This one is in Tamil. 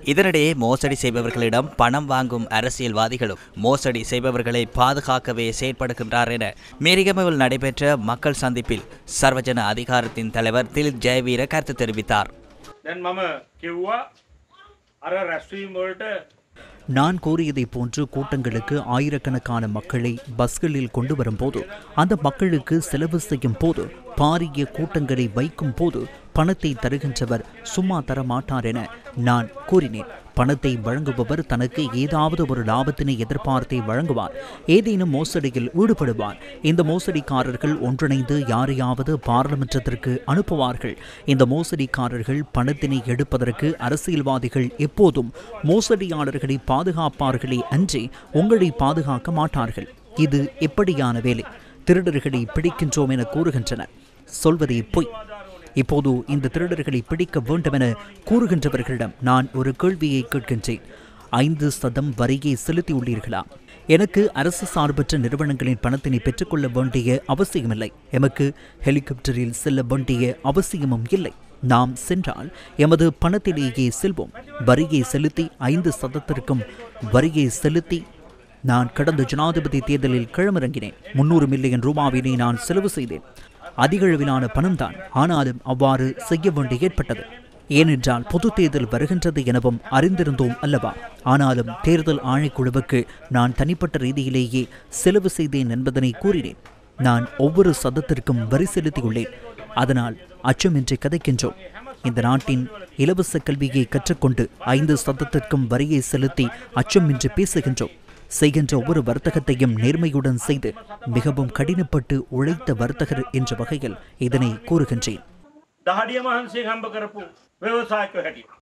இதனிடையே மோசடி செய்பவர்களிடம் பணம் வாங்கும் அரசியல்வாதிகளும் மோசடி செய்பவர்களை பாதுகாக்கவே செயற்படுகின்றார் என மேரிகமவில் நடைபெற்ற மக்கள் சந்திப்பில் சர்வஜன அதிகாரத்தின் தலைவர் திலித் ஜெயவீர கருத்து தெரிவித்தார் දැන් මම කිව්වා අර රැස්වීම් වලට நான் கூறியதைப் போன்று கூட்டங்களுக்கு ஆயிரக்கணக்கான மக்களை பஸ்களில் கொண்டு வரும்போது அந்த மக்களுக்கு செலவு செய்யும் போது பாரிய கூட்டங்களை வைக்கும் போது பணத்தை தருகின்றவர் சும்மா தர மாட்டார் என நான் கூறினேன் பணத்தை வழங்குபவர் தனக்கு ஏதாவது ஒரு லாபத்தினை எதிர்பார்த்தே வழங்குவார் ஏதேனும் மோசடியில் ஈடுபடுவார் இந்த மோசடிக்காரர்கள் ஒன்றிணைந்து யாரையாவது பாராளுமன்றத்திற்கு அனுப்புவார்கள் இந்த மோசடிக்காரர்கள் பணத்தினை எடுப்பதற்கு அரசியல்வாதிகள் எப்போதும் மோசடியாளர்களை பாதுகாப்பார்களே அன்றி உங்களை பாதுகாக்க மாட்டார்கள் இது எப்படியான வேலை திருடர்களை பிடிக்கின்றோம் என கூறுகின்றனர் சொல்வதே பொய் இப்போது இந்த திருடர்களை பிடிக்க வேண்டும் என கூறுகின்றவர்களிடம் நான் ஒரு கேள்வியை கேட்கின்றேன் ஐந்து சதம் வரியை செலுத்தியுள்ளீர்களா எனக்கு அரசு சார்பற்ற நிறுவனங்களின் பணத்தினை பெற்றுக்கொள்ள வேண்டிய அவசியமில்லை எமக்கு ஹெலிகாப்டரில் செல்ல வேண்டிய அவசியமும் இல்லை நாம் சென்றால் எமது பணத்திலேயே செல்வோம் வரியை செலுத்தி ஐந்து சதத்திற்கும் வரியை செலுத்தி நான் கடந்த ஜனாதிபதி தேர்தலில் களமிறங்கினேன் முன்னூறு மில்லியன் ரூபாவினை நான் செலவு செய்தேன் அதிக அளவிலான பணம்தான் ஆனாலும் அவ்வாறு செய்ய வேண்டி ஏற்பட்டது ஏனென்றால் பொது தேர்தல் வருகின்றது எனவும் அறிந்திருந்தோம் அல்லவா ஆனாலும் தேர்தல் ஆணைக்குழுவுக்கு நான் தனிப்பட்ட ரீதியிலேயே செலவு செய்தேன் என்பதனை கூறினேன் நான் ஒவ்வொரு சதத்திற்கும் வரி செலுத்தியுள்ளேன் அதனால் அச்சமின்றி கதைக்கின்றோம் இந்த நாட்டின் இலவச கல்வியை கற்றுக்கொண்டு ஐந்து சதத்திற்கும் வரியை செலுத்தி அச்சமின்றி பேசுகின்றோம் செய்கின்ற ஒவ்வொரு வர்த்தகத்தையும் நேர்மையுடன் செய்து மிகவும் கடினப்பட்டு உழைத்த வர்த்தகர் என்ற வகையில் இதனை கூறுகின்றேன் දහඩිය මහන්සේ හම්බ කරපු ව්‍යවසායක හැටියට.